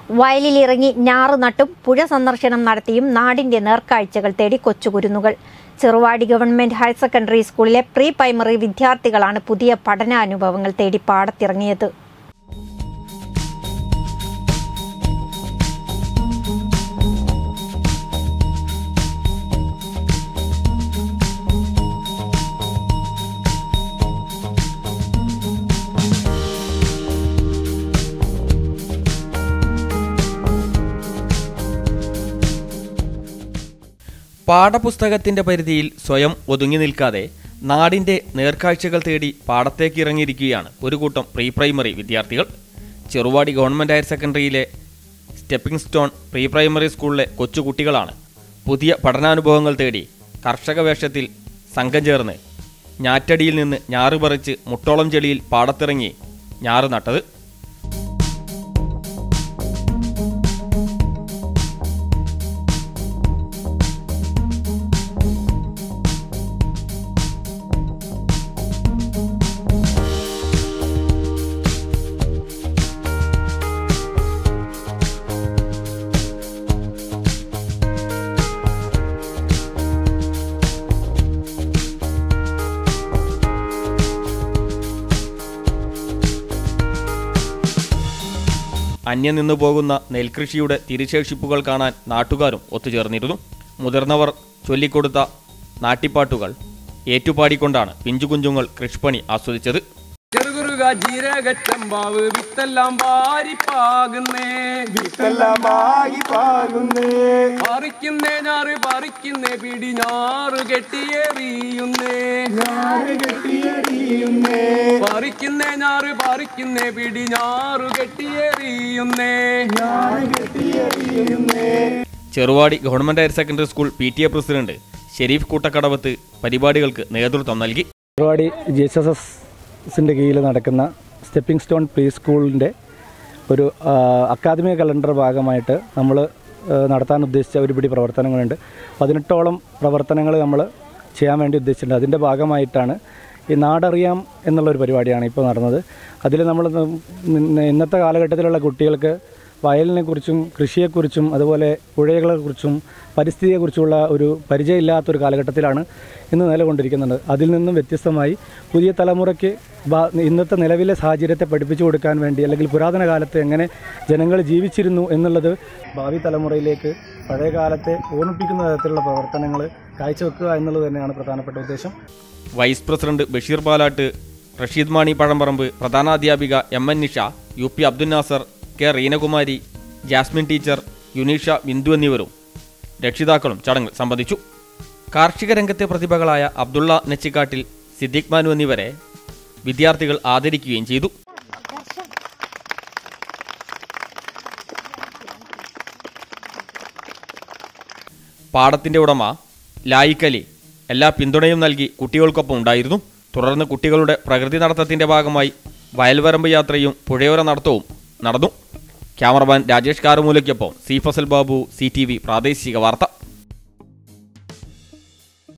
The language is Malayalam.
വയലിലിറങ്ങി ഞാറ് നട്ടും പുഴ സന്ദർശനം നടത്തിയും നാടിന്റെ നേർക്കാഴ്ചകൾ തേടി കൊച്ചുകുരുന്നുകൾ ചെറുവാടി ഗവൺമെന്റ് ഹയർ സെക്കൻഡറി സ്കൂളിലെ പ്രീ പ്രൈമറി വിദ്യാർത്ഥികളാണ് പുതിയ പഠനാനുഭവങ്ങൾ തേടി പാടത്തിറങ്ങിയത് പാഠപുസ്തകത്തിന്റെ പരിധിയിൽ സ്വയം ഒതുങ്ങി നിൽക്കാതെ നാടിന്റെ നേർക്കാഴ്ചകൾ തേടി പാടത്തേക്ക് ഇറങ്ങിയിരിക്കുകയാണ് ഒരു കൂട്ടം പ്രീ പ്രൈമറി വിദ്യാർത്ഥികൾ ചെറുവാടി ഗവൺമെൻറ് ഹയർ സെക്കൻഡറിയിലെ സ്റ്റെപ്പിംഗ് സ്റ്റോൺ പ്രീ പ്രൈമറി സ്കൂളിലെ കൊച്ചുകുട്ടികളാണ് പുതിയ പഠനാനുഭവങ്ങൾ തേടി കർഷക വേഷത്തിൽ സംഘം ചേർന്ന് ഞാറ്റടിയിൽ നിന്ന് ഞാറ് പറിച്ച് മുട്ടോളം ചെളിയിൽ പാടത്തിറങ്ങി ഞാറ് നട്ടത് അന്യം നിന്നു പോകുന്ന നെൽകൃഷിയുടെ തിരുശേഷിപ്പുകൾ കാണാൻ നാട്ടുകാരും ഒത്തുചേർന്നിരുന്നു മുതിർന്നവർ ചൊല്ലിക്കൊടുത്ത നാട്ടിപ്പാട്ടുകൾ ഏറ്റുപാടിക്കൊണ്ടാണ് പിഞ്ചുകുഞ്ഞുങ്ങൾ കൃഷിപ്പണി ആസ്വദിച്ചത് ചെറുകുറുക ജീരകച്ചമ്പാവ് വിത്തെല്ലാം വാരിപ്പാകുന്നേ വിത്തെല്ലാം വാങ്ങി പാകുന്നേ പറിക്കുന്നേ ഞാറ് പറിക്കുന്നേ പിടി ഞാറ് കെട്ടിയെറിയുന്നേ ഞാറ് കെട്ടിയടിയുന്നേ പറിക്കുന്നേ ഞാറ് പറിക്കുന്നേ പിടി ഞാറ് കെട്ടിയെറിയുന്നേ ഞാറ് കെട്ടിയടിയുന്നേ Cheruvadi government higher secondary school P T A president Sharif Koottakkadavath പരിപാടികൾക്ക് നേതൃത്വം നൽകി പരിപാടി ജി എസ് എസ് എസിൻ്റെ കീഴിൽ നടക്കുന്ന സ്റ്റെപ്പിംഗ് സ്റ്റോൺ പ്രീ സ്കൂളിൻ്റെ ഒരു ആ, അക്കാദമിക കലണ്ടർ ഭാഗമായിട്ട് നമ്മൾ നടത്താൻ ഉദ്ദേശിച്ച ഒരു പിടി പ്രവർത്തനങ്ങളുണ്ട് പതിനെട്ടോളം പ്രവർത്തനങ്ങൾ നമ്മൾ ചെയ്യാൻ വേണ്ടി ഉദ്ദേശിച്ചിട്ടുണ്ട് അതിൻ്റെ ഭാഗമായിട്ടാണ് ഈ നാടറിയാം എന്നുള്ളൊരു പരിപാടിയാണ് ഇപ്പോൾ നടന്നത് അതിൽ നമ്മൾ ഇന്നത്തെ കാലഘട്ടത്തിലുള്ള കുട്ടികൾക്ക് വയലിനെ കുറിച്ചും കൃഷിയെക്കുറിച്ചും അതുപോലെ പുഴകളെക്കുറിച്ചും പരിസ്ഥിതിയെക്കുറിച്ചുള്ള ഒരു പരിചയമില്ലാത്തൊരു കാലഘട്ടത്തിലാണ് ഇന്ന് നിലകൊണ്ടിരിക്കുന്നത് അതിൽ നിന്നും വ്യത്യസ്തമായി പുതിയ തലമുറയ്ക്ക് ഭാ- ഇന്നത്തെ നിലവിലെ സാഹചര്യത്തെ പഠിപ്പിച്ചു കൊടുക്കാൻ വേണ്ടി അല്ലെങ്കിൽ പുരാതന കാലത്ത് എങ്ങനെ ജനങ്ങൾ ജീവിച്ചിരുന്നു എന്നുള്ളത് ഭാവി തലമുറയിലേക്ക് പഴയ കാലത്തെ ഓർമ്മിപ്പിക്കുന്ന തരത്തിലുള്ള പ്രവർത്തനങ്ങൾ കാഴ്ചവെക്കുക എന്നുള്ളത് തന്നെയാണ് പ്രധാനപ്പെട്ട ഉദ്ദേശം വൈസ് പ്രസിഡന്റ് ബഷീർ പാലാട്ട് റഷീദ് മാണി പഴമ്പറമ്പ് പ്രധാനാധ്യാപിക M N Nisha U P Abdul Nasar K Reenakumari Jasmine teacher Yunisha Bindu എന്നിവരും രക്ഷിതാക്കളും ചടങ്ങിൽ സംബന്ധിച്ചു കാർഷിക രംഗത്തെ പ്രതിഭകളായ അബ്ദുള്ള നെച്ചിക്കാട്ടിൽ സിദ്ദിഖ് മാനു എന്നിവരെ വിദ്യാർത്ഥികൾ ആദരിക്കുകയും ചെയ്തു പാടത്തിന്റെ ഉടമ ലായിക്കലി എല്ലാ പിന്തുണയും നൽകി കുട്ടികൾക്കൊപ്പം ഉണ്ടായിരുന്നു തുടർന്ന് കുട്ടികളുടെ പ്രകൃതി നടത്തത്തിന്റെ ഭാഗമായി വയൽവരമ്പ് യാത്രയും പുഴയോര നടത്തവും നടന്നു ക്യാമറമാൻ രാജേഷ് കാറുമൂലയ്ക്കൊപ്പം C Fazal Babu C T V പ്രാദേശിക വാർത്ത